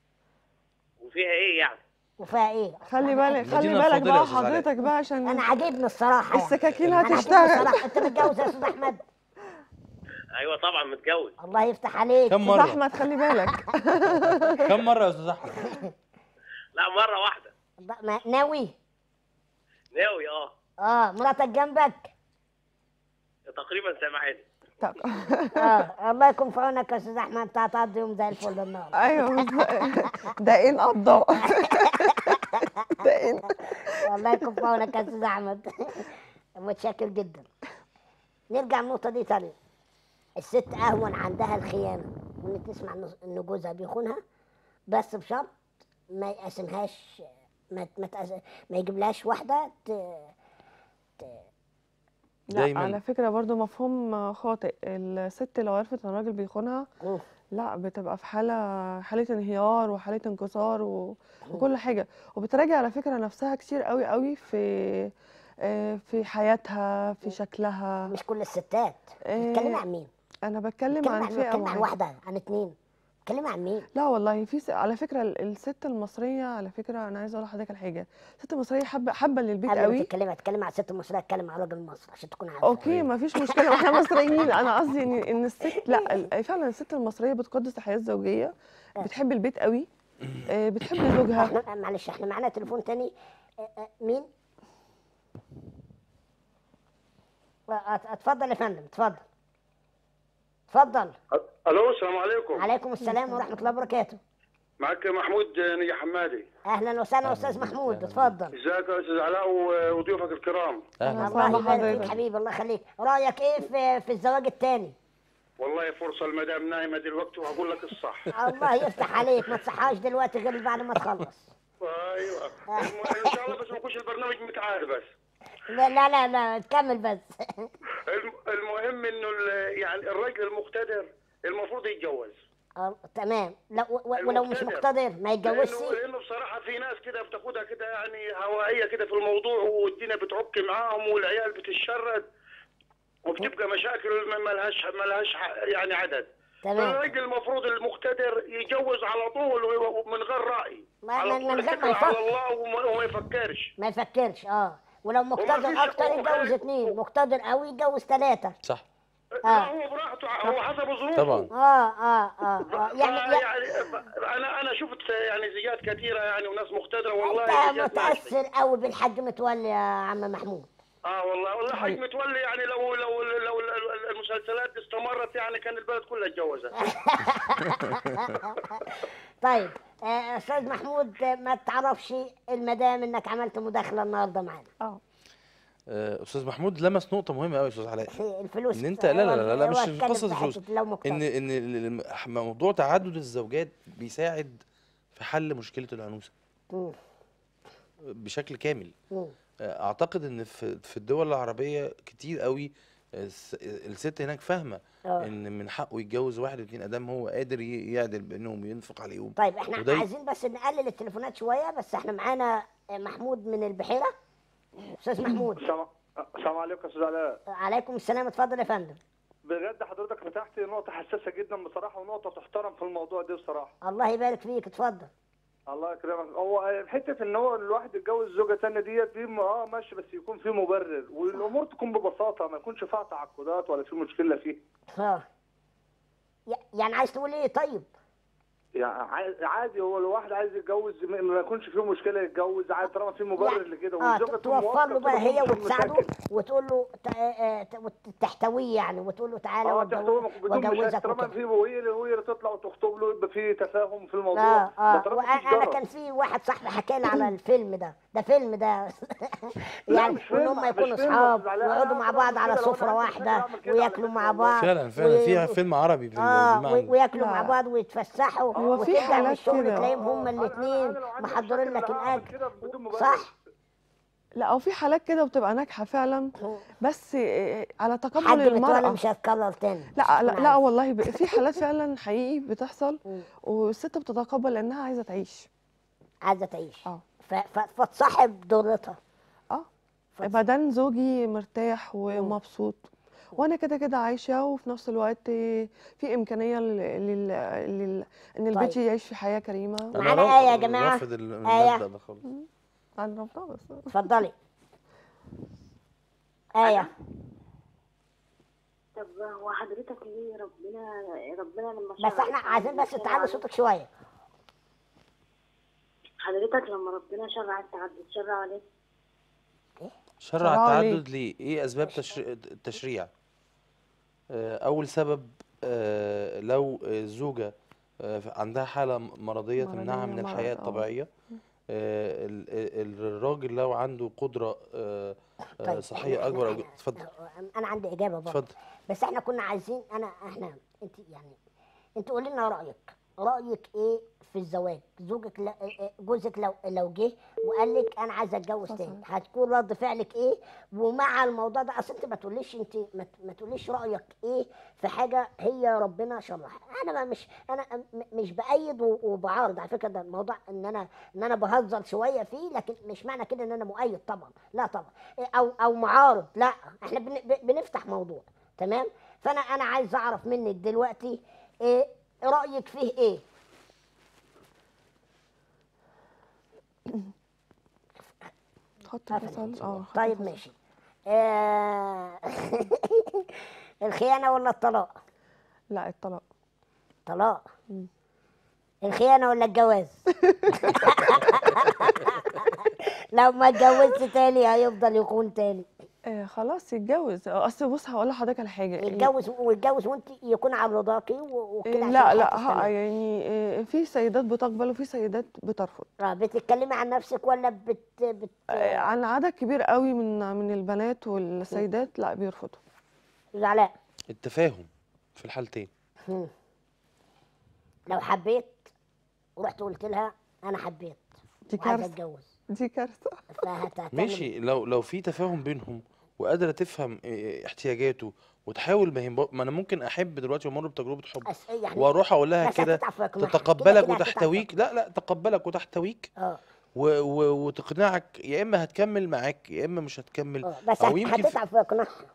وفيها ايه يعني وفيها ايه خلي بالك خلي مدينة بالك الفاضلة يا بقى أستاذ علاء. حضرتك بقى عشان انا عاجبني الصراحه يعني. السكاكين انا عاجبني هتشتغل الصراحه انت متجوز يا استاذ احمد ايوه طبعا متجوز الله يفتح عليك كم استاذ مرة احمد خلي بالك كم مرة يا استاذ احمد لا مره واحده ب- ما- ناوي ناوي اه اه مراتك جنبك تقريبا سامعاني طب اه الله يكون في عونك يا استاذ احمد انت هتقضي يوم زي الفل النهارده ايوه بالظبط. ده ايه القضاء ده ايه الله يكون في عونك يا استاذ احمد متشكر جدا نرجع النقطه دي تاني الست اهون عندها الخيانه وان تسمع إن- ان جوزها بيخونها بس بشرط ما يقسمهاش ما ما, تقس- ما يجيبلهاش واحده ت... لا دايماً. على فكرة برضو مفهوم خاطئ الست لو عرفت ان الراجل بيخونها مم. لا بتبقى في حالة حالة انهيار وحالة انكسار و... وكل حاجة وبتراجع على فكرة نفسها كتير قوي قوي في آه، في حياتها في شكلها مش كل الستات آه، بتتكلمي عن مين؟ انا بتكلم بتتكلمي عن عن فئة بتتكلمي عن معينة واحده عن اتنين بتتكلمي عن مين؟ لا والله في س... على فكرة ال- الست المصرية على فكرة انا عايزة اقول لحضرتك على حاجة الست المصرية حابة حابة للبيت قبل ما قوي تتكلمي اتكلمي عن الست المصريه اتكلم عن راجل مصر عشان تكون عارفه اوكي ما فيش مشكله احنا مصريين انا قصدي ان ان الست لا ال- فعلا الست المصريه بتقدس الحياه الزوجيه بتحب البيت قوي آه، بتحب زوجها احنا معلش احنا معانا تليفون تاني اه، اه، مين؟ اه، اه، اتفضل يا فندم اتفضل اتفضل الو السلام عليكم عليكم السلام ورحمه الله وبركاته معك محمود نجا حمادي اهلا وسهلا استاذ محمود اتفضل ازيك يا استاذ علاء و- وضيوفك الكرام اهلا وسهلا. الله يبارك فيك حضرتك. حبيبي الله يخليك رايك ايه في في الزواج التاني والله فرصه المدام نايمه دلوقتي وهقول لك الصح الله يفتح عليك ما تصحاش دلوقتي غير بعد ما تخلص ايوه الم- ان شاء الله بس ما يكونش البرنامج متعاد بس لا لا لا, لا كمل بس الم- المهم انه ال- يعني الرجل المقتدر المفروض يتجوز اه، تمام لا و- و- ولو مش المقتدر. مقتدر ما يتجوزش لانه لانه بصراحه في ناس كده بتاخدها كده يعني هوائيه كده في الموضوع والدنيا بتعك معاهم والعيال بتتشرد وبتبقى مشاكل ما ما لهاش ما لهاش ح- يعني عدد تمام الراجل المفروض المقتدر يجوز على طول و- ومن غير راي ما- على من- طول من غير ما يتكل على يفكر. الله وما, وما يفكرش ما يفكرش اه ولو مقتدر فيش اكتر حقوق يتجوز خارج- اتنين مقتدر قوي يتجوز ثلاثة صح لا اه هو براحته هو حسب ظروفه طبعا اه اه اه, آه. يعني يعني, يعني يعني انا انا شفت يعني زيات كثيره يعني وناس مقتدره والله انت زيات ماشي. متاثر قوي بالحاج متولي يا عم محمود اه والله والله حاج متولي يعني لو لو لو المسلسلات استمرت يعني كان البلد كلها اتجوزت طيب آه، استاذ محمود آه، ما تعرفش المدام انك عملت مداخله النهارده معانا اه آه، استاذ محمود لمس نقطه مهمه قوي يا استاذ علاء الفلوس ان انت لا لا لا, لا هو مش اتكلم قصه في الفلوس حتة لو مقتدر. ان ان ال- ال- موضوع تعدد الزوجات بيساعد في حل مشكله العنوسه مم. بشكل كامل مم. آه، اعتقد ان في في الدول العربيه كتير قوي الس- الست هناك فاهمه آه. ان من حقه يتجوز واحد اتنين ادام هو قادر ي- يعدل بينهم وينفق عليهم طيب احنا وده ي- عايزين بس نقلل التليفونات شويه بس احنا معانا آه، محمود من البحيره استاذ محمود السلام السلام عليكم يا استاذ علاء عليكم السلام اتفضل يا فندم بجد حضرتك فتحت نقطة حساسة جدا بصراحة ونقطة تحترم في الموضوع ده بصراحة الله يبارك فيك اتفضل الله يكرمك هو حتة ان هو الواحد يتجوز زوجة تانية ديت دي اه ماشي بس يكون في مبرر والامور تكون ببساطة ما يكونش فيها تعقدات ولا في مشكلة فيه اه ي- يعني عايز تقول ايه طيب يعني عاي- عادي هو الواحد عايز يتجوز ما ما يكونش فيه مشكلة يتجوز عادي طالما في مبرر يعني لكده اه والزوجة تكون توفر موافقة له بقى تبقى هي مفيش وتساعده مشاكل. وتقول له ت- آه، ت- وت- تحتويه يعني وتقول له تعالى اه وأتجوز- تحتوي بدون مشاكل واجوزك طالما وكده في وهي وهي اللي تطلع وتخطب له يبقى في تفاهم في الموضوع اه اه طالما مفيش وانا ضرر. كان في واحد صاحبي حكى لي على الفيلم ده ده فيلم ده لا، يعني مش ان فيلم، هم مش يكونوا فيلم، اصحاب بس على- ويقعدوا أنا مع بعمل بعض على كده، لو أنا سفره عندي مشاكل واحده أعمل كده على وياكلوا فكرة مع والله. بعض فعلا فعلا و- فيها فيلم عربي بال- اه بالمعنى و- وياكلوا مع لا. بعض ويتفسحوا هو في وترجع من حالات الشغل كده. تلاقيهم هما أنا- أنا- الاثنين أنا لو عندي محضرين مشاكل لك أنا هعمل الاكل كده بدون مبرر. صح لا او في حالات كده بتبقى ناجحه فعلا بس آه، على تقبل حد متولي المراه مش هيتكرر تاني مش لا هتكون لا لا عارف. والله ب- في حالات فعلا حقيقي بتحصل مم. والست بتتقبل لانها عايزه تعيش عايزه تعيش اه ف- ف- فتصاحب ضرتها اه فتص- بدن زوجي مرتاح ومبسوط وانا كده كده عايشه وفي نفس الوقت في امكانيه لل... لل... لل... ان البيت طيب. يعيش في حياه كريمه انا معانا را- آية يا جماعة. رافض ال- آية. المبدأ ده خالص عن ربنا بس اتفضلي آية طب هو حضرتك ليه ربنا ربنا لما بس شرع احنا التعدد عايزين بس شرع تعلي عليه- صوتك شوية حضرتك لما ربنا شرع التعدد شرع عليه شرع شرعوا ليه؟ التعدد ليه؟ ايه اسباب تشريع التشريع؟ آه، اول سبب آه، لو الزوجه آه، عندها حاله مرضيه تمنعها من مرضية، مرض، الحياه آه. الطبيعيه آه، ال- ال- الراجل لو عنده قدره آه، آه، طيب صحيه إحنا- اكبر أو إحنا- اتفضل انا عندي اجابة برضه اتفضل بس احنا كنا عايزين انا احنا انت يعني انت قولي لنا رايك رايك ايه في الزواج زوجك ل- جوزك لو لو جه وقال لك انا عايزه اتجوز حصل. تاني هتكون رد فعلك ايه ومع الموضوع ده اصل انت ما تقوليش انت ما ت- ما تقوليش رايك ايه في حاجه هي ربنا شرحها انا ما مش انا م- مش بايد و- وبعارض على فكره ده الموضوع ان انا ان انا بهزر شويه فيه لكن مش معنى كده ان انا مؤيد طبعا لا طبعا او او معارض لا احنا بن- ب- بنفتح موضوع تمام فانا انا عايز اعرف منك دلوقتي إيه رايك فيه ايه تحط قفل فصل الفصل. اه حط طيب فصل. ماشي آه الخيانه ولا الطلاق لا الطلاق طلاق مم. الخيانه ولا الجواز لو ما اتجوزش تاني هيفضل يخون تاني آه خلاص يتجوز آه، اصل بص هقول لحضرتك على حاجه يتجوز ويتجوز وانت يكون على رضاكي و- وكده آه، عشان لا لا الحياة ها تستمر. يعني آه، في سيدات بتقبل وفي سيدات بترفض آه، بتتكلمي عن نفسك ولا بت بت آه، عن عدد كبير قوي من من البنات والسيدات لا بيرفضوا زعلاء التفاهم في الحالتين مم. لو حبيت ورحت قلت لها انا حبيت دي وعايزه كارثه اتجوز دي كارثه فهتعمل ماشي لو لو في تفاهم بينهم وقادره تفهم إيه احتياجاته وتحاول ما هي ما انا ممكن احب دلوقتي وامر بتجربه حب أس... يعني واروح اقول لها بس كده هتتعب في إقناعها. تتقبلك كده كده هتتعب في وتحتويك لا لا تقبلك وتحتويك اه و و وتقنعك يا اما هتكمل معاك يا اما مش هتكمل اه بس او هت- يمكن في- هتتعب في اقناعها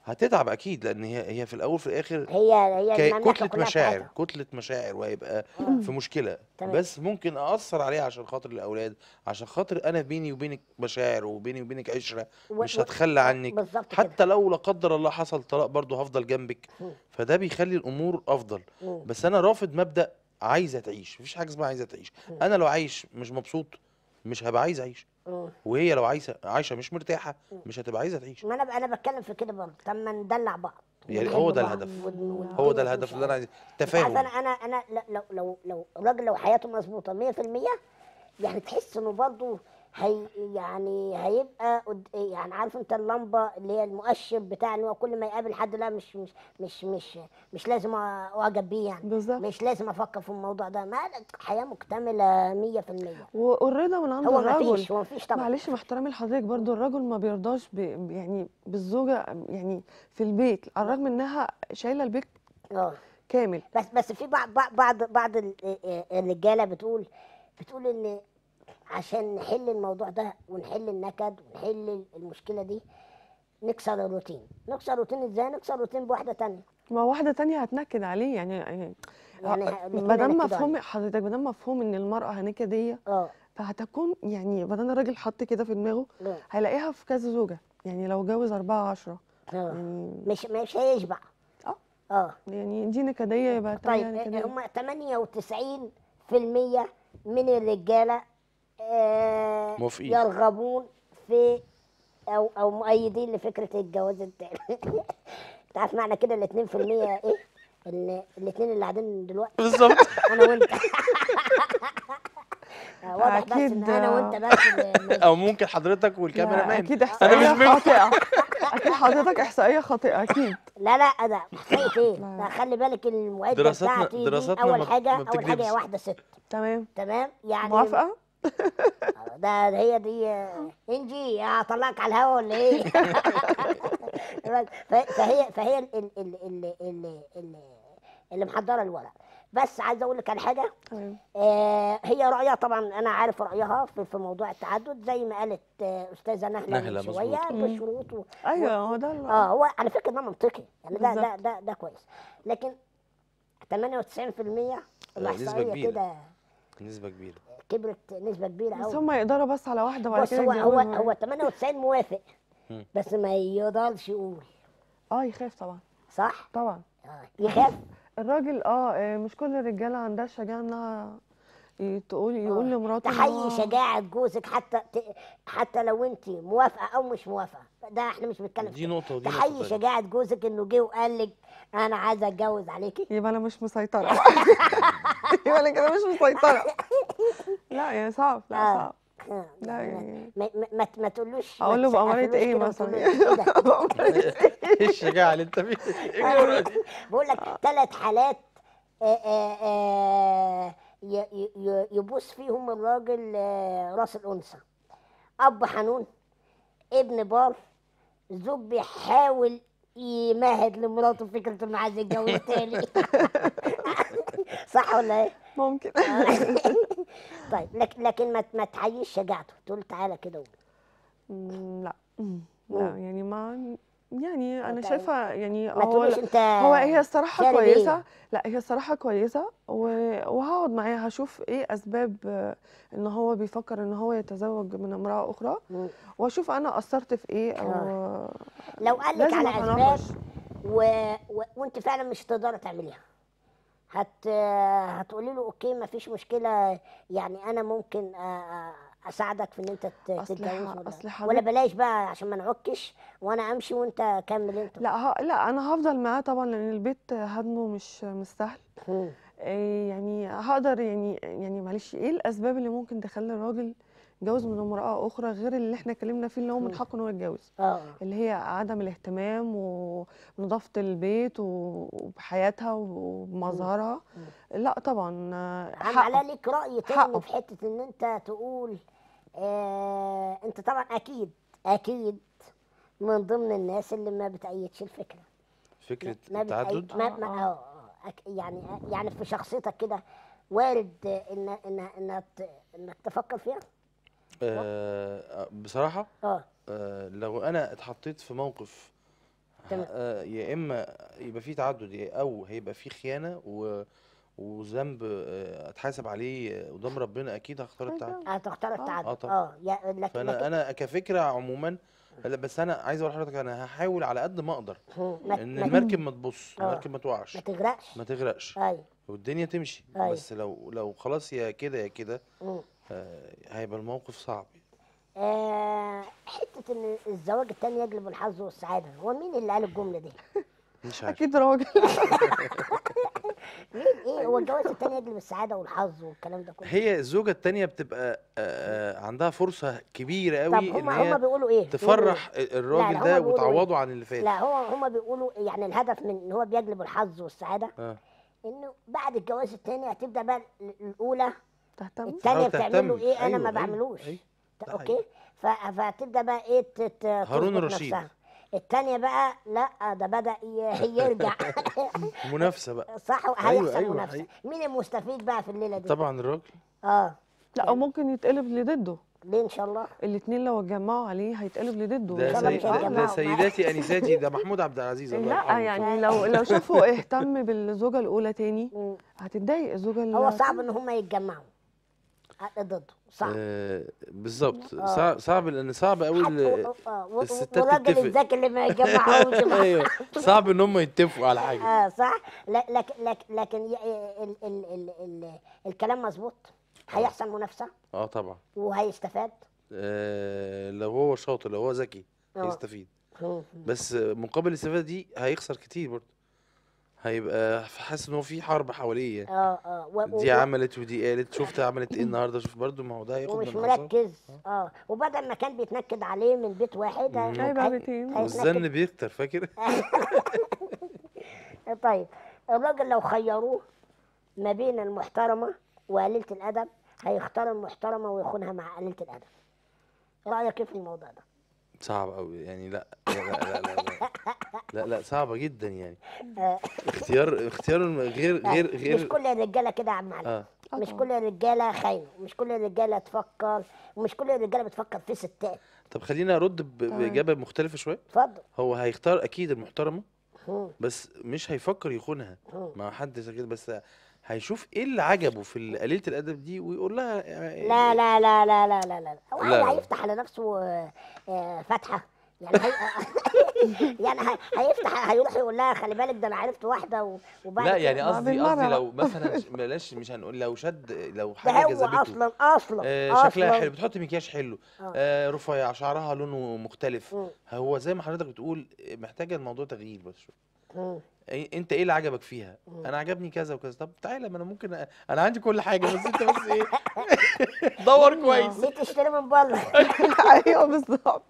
هتتعب اكيد لان هي هي في الاول في الاخر هي هي كي- المملكه كتلة كلها مشاعر بتاعتها. كتلة مشاعر وهيبقى في مشكلة تمام. بس ممكن أأثر عليها عشان خاطر الأولاد عشان خاطر أنا بيني وبينك مشاعر وبيني وبينك عشرة و- مش و- هتخلى عنك بالظبط كده حتى لو لا قدر الله حصل طلاق برضه هفضل جنبك مم. فده بيخلي الأمور أفضل مم. بس أنا رافض مبدأ عايزة تعيش مفيش حاجة اسمها عايزة تعيش أنا لو عايش مش مبسوط مش هبقى عايز أعيش مم. وهي لو عايشة عايشة مش مرتاحة مش هتبقى عايزة تعيش ما انا انا بتكلم في كده برضه طب ما ندلع بعض يعني ونحب هو ده بعض الهدف ون- ون- هو والدنيا ده الهدف تمشي اللي أنا عادي. عايز انت عارف تفاهم انا انا انا لا- لو لو لو الراجل لو حياته مظبوطه 100% يعني تحس انه برضه هي يعني هيبقى قد- يعني عارف انت اللمبه اللي هي المؤشر بتاع ان هو كل ما يقابل حد لا مش مش مش مش مش لازم اعجب بيه يعني بالظبط مش لازم افكر في الموضوع ده ما حياه مكتمله 100% والرضا من عند هو ما الرجل فيش هو ما فيش طبعا معلش مع احترامي لحضرتك برضو الرجل ما بيرضاش ب... يعني بالزوجة يعني في البيت على الرغم انها شايلة البيت اه كامل بس بس في بعض بعض بعض, بعض ال- الرجاله بتقول بتقول ان عشان نحل الموضوع ده ونحل النكد ونحل المشكله دي نكسر الروتين نكسر الروتين ازاي نكسر الروتين بواحده تانية ما واحدة تانية هتنكد عليه يعني يعني يعني ه- الاتنين ما دام هينكدوا مفهوم عليه. حضرتك ما دام مفهوم ان المرأة هنكدية اه فهتكون يعني ما دام الراجل حط كده في دماغه آه. هيلاقيها في كذا زوجة يعني لو جوز أربعة عشرة اه يعني مش مش هيشبع اه اه يعني دي نكدية يبقى طيب التانية نكدية هم 98% من الرجاله آه موافقين. يرغبون في او او مؤيدين لفكره الجواز التاني انت عارف معنى كده ال 2% ايه؟ ان الاثنين اللي قاعدين دلوقتي بالظبط انا وانت آه، واضح بس ان أكيد، انا آه. وانت بس اللي- أو ممكن حضرتك والكاميرا لا، مان أكيد إحصائية مش منهم. خاطئة أكيد حضرتك إحصائية خاطئة أكيد لا لا ده حكايه ايه؟ لا. لا خلي بالك المعده دراساتنا- بتاعتي دي دراساتنا اول ما- حاجه ما اول حاجه بتكذبش. هي واحده ست تمام تمام يعني موافقة ده هي دي آه، انجي هطلعك على الهوا ولا ايه؟ ف- فهي فهي ال- ال- ال- ال- ال- ال- اللي محضره الورق بس عايزه اقول لك على حاجه تمام آه هي رايها طبعا انا عارف رايها في, في موضوع التعدد زي ما قالت آه استاذه نهله نهلة، من شويه مظبوط. مم. بشروط و... أيوه هو ده ال- اه هو على فكره ده منطقي يعني ده ده بالظبط. ده, ده كويس لكن 98% الاحصائيه كبيرة. كده نسبة كبيرة كبرت نسبه كبيره بس قوي هم يقدروا بس على واحدة وبعد بص كده هو هو يتجوزوا هو 98 موافق مم. بس ما يقدرش يقول اه يخاف طبعا صح؟ طبعا آه. يخاف الراجل اه آه، مش كل الرجاله عندها الشجاعه انها ي- تقول يقول آه. لمراته إن تحيي هو- شجاعه جوزك حتى ت... حتى لو انت موافقه او مش موافقه ده احنا مش بنتكلم دي فيه. نقطة ودي نقطة تحيي تانية. شجاعه جوزك انه جه وقال لك انا عايزه اتجوز عليكي يبقى انا مش مسيطره يبقى انا كده مش مسيطره لا يعني صعب لا آه. صعب آه. لا يعني ما, ما, ما, ما تقولوش ما اقول له بأمارة تسقفلوش ايه كده مثلا وتقول له إيه ده؟ بأمارة ايه الشجاعة اللي انت فيها ايه الجرأة دي بقول لك ثلاث حالات آه، آه، آه، ي- ي- ي- يبوس فيهم الراجل آه، راس الانثى اب حنون ابن بار زوج بيحاول يمهد لمراته فكره انه عايز يتجوز تاني صح ولا ايه؟ ممكن طيب لكن لكن ما ما تحييش شجاعته تقول تعالى كده قول. مم، لا مم، لا مم. يعني ما يعني انا أنت- شايفه يعني ما هو تقولش لا- انت هو هي الصراحة شارب كويسة إيه؟ لا هي الصراحة كويسة و- وهقعد معاها هشوف ايه اسباب آه، ان هو بيفكر ان هو يتزوج من امرأة اخرى مم. واشوف انا قصرت في ايه او لو قال لك لازم على اسباب اتناقش و... و... وانت فعلا مش هتقدري تعمليها هت هتقولي له اوكي ما فيش مشكله يعني انا ممكن أ... أ- اساعدك في ان انت ت- أصل تتجوز ح- ولا, أصل ولا حضرتك- بلاش بقى عشان ما نعكش وانا امشي وانت كمل انت لا ه... لا انا هفضل معاه طبعا لان البيت هدمه مش مش سهل مم. إيه يعني هقدر يعني يعني معلش ايه الاسباب اللي ممكن تخلي الراجل يتجوز من امرأة اخرى غير اللي احنا اتكلمنا فيه اللي هو من مم. حقه ان هو يتجوز اه اللي هي عدم الاهتمام ونظافة البيت و- وبحياتها وبمظهرها لا طبعا آه، عم حقه على ليك راي تاني حقه. في حته ان انت تقول آه انت طبعا اكيد اكيد من ضمن الناس اللي ما بتأيدش الفكره فكرة ما بتأيد التعدد ما آه، ما آه. آه آه، أك- يعني يعني في شخصيتك كده وارد ان ان ان انك تفكر فيها آه بصراحة اه آه لو انا اتحطيت في موقف تمام. آه، يا اما يبقى في تعدد يا- او هيبقى في خيانه و وذنب آه، اتحاسب عليه قدام ربنا اكيد هختار التعدد هتختار التعدد آه اه, طبعا. يا لكن فانا لكن انا كفكره عموما لا بس انا عايز اقول لحضرتك انا هحاول على قد ما اقدر مم، ما, ان ما, المركب ما تبص آه. المركب ما توقعش ما تغرقش ما تغرقش ايوه والدنيا تمشي أيوة. بس لو لو خلاص يا كده يا كده مم. آه، هيبقى الموقف صعب آه حته ان الزواج التاني يجلب الحظ والسعاده هو مين اللي قال الجمله دي؟ مش عارف اكيد راجل مين ايه هو الجواز التاني يجلب السعاده والحظ والكلام ده كله هي الزوجة التانية بتبقى آه، آه، عندها فرصة كبيرة طب قوي هم ان هم هي بيقولوا ايه؟ تفرح لا، الراجل هم ده بيقولوا وتعوضه عن اللي إيه؟ فات لا هو هم بيقولوا يعني الهدف من ان هو بيجلب الحظ والسعاده اه انه بعد الجواز التاني هتبدا بقى ال- الاولى تهتم التانيه آه، بتعمل له تهتم. ايه انا أيوة، ما أيوة، بعملوش أيوة، ده اوكي حقيقي. ف- فهتبدا بقى ايه تت- هارون تظبط الرشيد. نفسها التانية بقى لا ده بدأ ي- يرجع منافسة بقى صح أيوة، هيحصل أيوة، منافسة حقيقي. مين المستفيد بقى في الليلة دي؟ طبعا الراجل اه لا او ممكن يتقلب لضده ليه ان شاء الله؟ الاتنين لو اتجمعوا عليه هيتقلب لضده ده, إن شاء الله سي... مش ده, ده هيتجمعوا. سيداتي انساتي ده محمود عبد العزيز الله لا يرحمه يعني لو لو شافوا اهتم بالزوجه الاولى تاني مم. هتتضايق الزوجه اللي هو صعب ان هم يتجمعوا آه، ضده صعب آه بالظبط آه. صعب, صعب لان صعب قوي حتى ال- و- آه، و- الستات والراجل تتفق. الذكي اللي ما يتجمعوش ايوه صعب ان هم يتفقوا على حاجه اه صح لا- لكن لكن لكن ي- ال ال ال ال الكلام مظبوط هيحصل منافسه اه طبعا وهيستفاد آه لو هو شاطر لو هو ذكي آه. هيستفيد مم. بس مقابل الاستفاده دي هيخسر كتير برضه هيبقى حاسس ان هو في حرب حواليه اه اه و- دي و- عملت ودي قالت شفت عملت ايه النهارده شوف برضه ما هو ده هياخد ومش من الحصان مركز اه وبدل ما كان بيتنكد عليه من بيت واحد مم. هي- هيبقى هي- بيتين. هيتنكد. والزن بيكتر فاكر طيب الراجل لو خيروه ما بين المحترمه وقليله الادب هيختار المحترمه ويخونها مع قليله الادب رايك ايه في الموضوع ده صعب قوي يعني لا لا لا لا لا, لا. لا لا صعبة جدا يعني آه. اختيار اختيار الم- غير غير مش غير كل الرجاله كده يا عم علي اه مش طبعا. كل الرجاله خاينه ومش كل الرجاله تفكر ومش كل الرجاله بتفكر في ستات طب خلينا ارد ب- تمام. باجابه مختلفه شويه اتفضل هو هيختار اكيد المحترمه مم. بس مش هيفكر يخونها مم. مع حد زي كده بس هيشوف ايه اللي عجبه في ال- قليله الادب دي ويقول لها يعني لا لا لا لا لا لا لا هو لا، لا. هيفتح لنفسه آه، آه، فتحه يعني هي... يعني هي... هيفتح هيروح يقول لها خلي بالك ده انا عرفت واحده و... وبعد لا كده- يعني ما قصدي بالمرة قصدي بقى. لو مثلا ش- بلاش مش هنقول لو شد لو ده حاجه هو جذبته اصلا اصلا آه شكلها أصلاً. حلو بتحط مكياج حلو آه. آه رفيع شعرها لونه مختلف مم. هو زي ما حضرتك بتقول محتاجه الموضوع تغيير بس شويه مم. إيه- انت ايه اللي عجبك فيها انا عجبني كذا وكذا طب تعالى ما انا ممكن أ... انا عندي كل حاجه بس انت بس ايه دور كويس ليه تشتري من بره ايوه بالظبط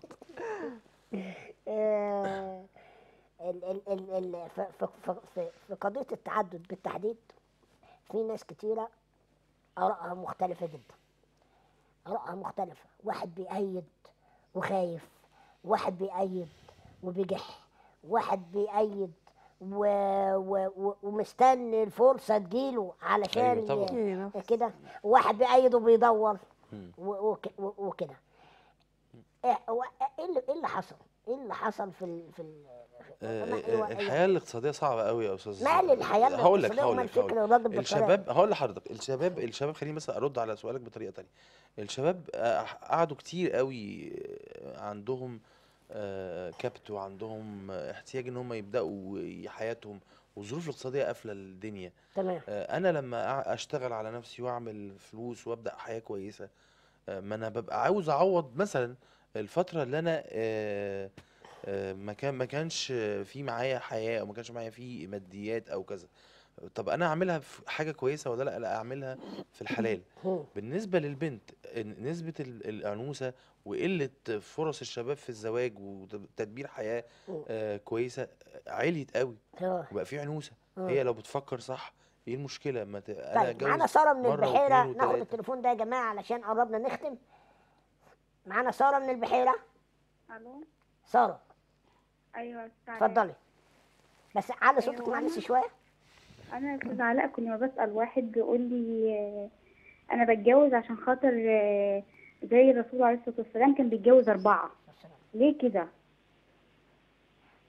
آه، ال ال ال ال ف- ف- ف- في في قضية التعدد بالتحديد في ناس كتيرة آرائها مختلفة جدا آرائها مختلفة واحد بيأيد وخايف واحد بيأيد وبيجح واحد بيأيد و... و... و... ومستني الفرصة تجيله علشان أيوة طبعا. ي- إيه نفس- كده واحد بيأيد وبيدور مم. و- وك- و- وكده ايه هو ايه اللي ايه اللي حصل؟ ايه اللي حصل في ال في ال آه، ما- آه، أيوة، الحياه الاقتصاديه صعبه قوي يا استاذ مال الحياه هقول لك الاقتصادية هقول ومال لك هقول فكر لك. الراجل بالطريقة الشباب هقول لحضرتك الشباب الشباب خليني بس ارد على سؤالك بطريقه تانية الشباب آه، قعدوا كتير قوي آه، عندهم آه، كبت وعندهم آه، احتياج ان هم يبداوا حياتهم والظروف الاقتصاديه قافله الدنيا تمام آه، انا لما أع- اشتغل على نفسي واعمل فلوس وابدا حياه كويسه آه، ما انا ببقى عاوز اعوض مثلا الفتره اللي انا آه، آه، ما كان ما كانش في معايا حياه او ما كانش معايا في ماديات او كذا طب انا اعملها في حاجه كويسه ولا لا لا اعملها في الحلال مم. بالنسبه للبنت إن نسبه ال- الانوثه وقله فرص الشباب في الزواج وتدبير حياه مم. آه، كويسه عليت قوي آه. وبقى في عنوسه مم. هي لو بتفكر صح ايه المشكله ما ت... انا طيب معانا اتجوز ساره من مرة البحيره واتنين ناخد وتلاتة. التليفون ده يا جماعه علشان قربنا نختم معانا ساره من البحيره الو ساره ايوه أستاذ علاء. اتفضلي بس علي صوتك أيوة، معلش أنا- شويه انا يا استاذ علاء كنت ما بسال واحد بيقول لي آه، انا بتجوز عشان خاطر آه، زي الرسول عليه الصلاه والسلام كان بيتجوز اربعه ليه كده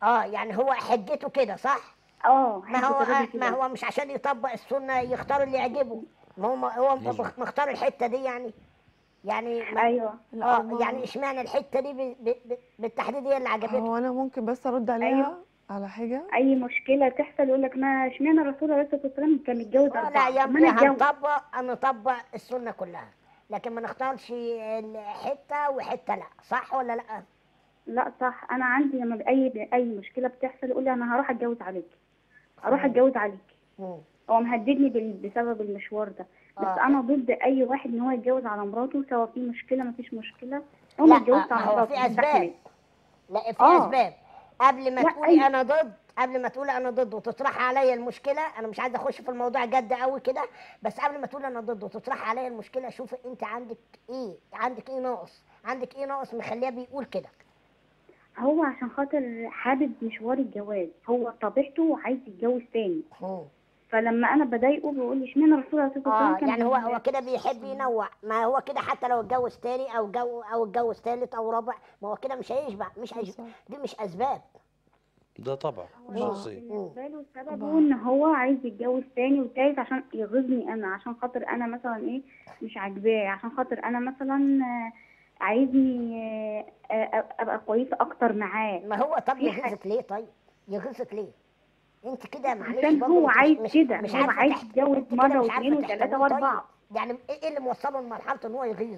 اه يعني هو حجته كده صح اه ما حجة هو الراجل ما كده. هو مش عشان يطبق السنه يختار اللي يعجبه ما هو هو مظبوط. مختار الحته دي يعني يعني ما ايوه لا، اه هو- يعني اشمعنى الحته دي ب- ب- ب- بالتحديد هي اللي عجبته هو انا ممكن بس ارد عليها أيوة. على حاجه اي مشكله تحصل يقول لك ما اشمعنى الرسول عليه الصلاه والسلام كان متجوز آه، لا اربعه يا طب ما انا اتجوز هنطبق هنطبق السنه كلها لكن ما نختارش حته وحته لا صح ولا لا لا صح انا عندي لما اي اي مشكله بتحصل يقول لي انا هروح اتجوز عليك اروح اتجوز عليك مم. هو مهددني بال- بسبب المشوار ده بس آه. انا ضد اي واحد ان هو يتجوز على مراته سواء في مشكله ما فيش مشكله هو ما لا يتجوزش آه، على هو مراته في اسباب مستحيل. لا في آه. اسباب قبل ما لا، تقولي أي- انا ضد قبل ما تقولي انا ضد وتطرحي عليا المشكله انا مش عايزه اخش في الموضوع جد قوي كده بس قبل ما تقولي انا ضد وتطرحي عليا المشكله شوفي انت عندك ايه عندك ايه ناقص عندك ايه ناقص مخليه بيقول كده هو عشان خاطر حابب مشوار الجواز هو طبيعته عايز يتجوز تاني مم. فلما انا بضايقه بيقول لي اشمعنى الرسول عليه الصلاه والسلام اه كان يعني هو بي- هو كده بيحب ينوع ما هو كده حتى لو اتجوز تاني او جو او اتجوز تالت او رابع ما هو كده مش هيشبع مش هيشبع دي مش اسباب ده طبع مم. شخصيه بالنسبه له سببه طبعا. ان هو عايز يتجوز تاني وتالت عشان يغيظني انا عشان خاطر انا مثلا ايه مش عاجباه عشان خاطر انا مثلا آه، عايزني آه، آه، ابقى كويسه اكتر معاه ما هو طب في حاجة. يغيظك ليه طيب يغيظك ليه انت كده معلش عشان برضه هو مش- عايز مش- كده مش هو عارفة عايز تحت- يتجوز انت كده مره مش عارفة واثنين وثلاثه تحتويه واربعه طيب. يعني ايه اللي موصله لمرحله ان هو يغيظ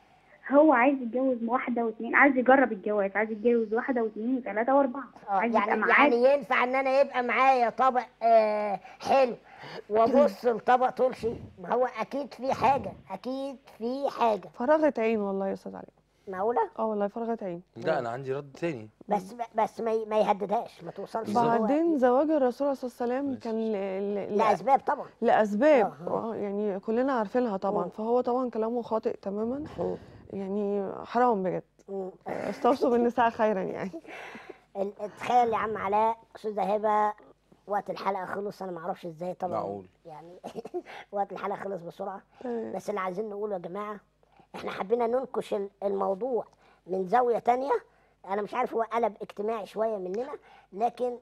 هو عايز يتجوز واحده واثنين عايز يجرب الجواز عايز يتجوز واحده واثنين وثلاثه واربعه اه عايز يبقى يعني معاه يعني ينفع ان انا يبقى معايا طبق آه حلو وابص لطبق طرشي ما هو اكيد في حاجه اكيد في حاجه فرغت عين والله يا استاذ علي معقوله اه والله فرغت عين لا انا عندي رد تاني بس بس ما ي- ما يهددهاش ما توصلش إن هو- بعدين زواج الرسول صلى الله عليه وسلم ماشي. كان ل... ل... ل... لاسباب طبعا لاسباب آه، آه. آه، يعني كلنا عارفينها طبعا مم. فهو طبعا كلامه خاطئ تماما مم. يعني حرام بجد مم. استوصوا بالنساء خيرا يعني ال- تخيل يا عم علاء استاذه هبه وقت الحلقه خلص انا ما اعرفش ازاي طبعا معقول. يعني وقت الحلقه خلص بسرعه تمام. بس اللي عايزين نقوله يا جماعه احنا حبينا ننكش ال- الموضوع من زاويه تانية انا مش عارف هو قلب اجتماعي شويه مننا لكن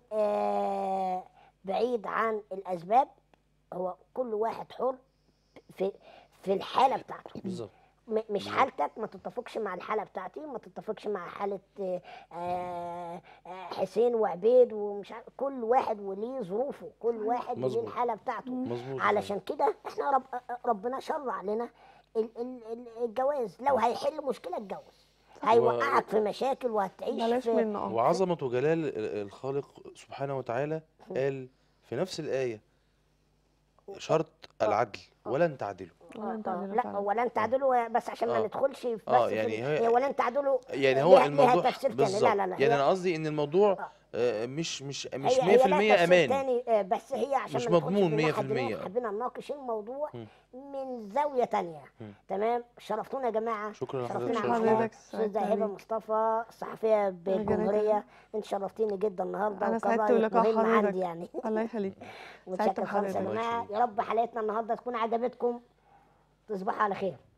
آه بعيد عن الاسباب هو كل واحد حر في في الحاله بتاعته بالظبط م- مش حالتك ما تتفقش مع الحاله بتاعتي ما تتفقش مع حاله آه، آه، آه، حسين وعبيد ومش عارف كل واحد وليه ظروفه كل واحد وليه مظبوط. الحاله بتاعته مظبوط علشان كده احنا رب ربنا شرع لنا ال- ال- ال- الجواز لو هيحل مشكله اتجوز هيوقعك في مشاكل وهتعيش بلاش في منه اه وعظمة وجلال ال- الخالق سبحانه وتعالى قال في نفس الآية شرط العدل ولن تعدلوا ولن آه، تعدلوا لا فعلا. ولن تعدلوا بس عشان ما آه. ندخلش في بس آه، في يعني ال- هي- هي ولن تعدلوا يعني هو ليها- ليها الموضوع تفسير تاني بالظبط لا لا لا يعني هي- انا قصدي ان الموضوع آه. آه، مش مش مش هي- هي لها 100% تفسير امان تاني آه، بس هي عشان مش ما ندخلش مضمون في الناحية دي، 100%. إحنا حبينا نناقش الموضوع مم. من زاويه تانية مم. تمام شرفتونا يا جماعه شكرا شرفتونا لحضرتك يا شكراً. عم حضرتك استاذه سعدت هبه بيك. مصطفى الصحفيه بالجمهوريه جدا. انت شرفتيني جدا النهارده أنا سعدت وكان رأيك بلقاء مهم حضرتك. عندي يعني الله يخليك متشكر بحضرتك. خالص يا الله جماعه يخليك. يا رب حلقتنا النهارده تكون عجبتكم تصبحوا على خير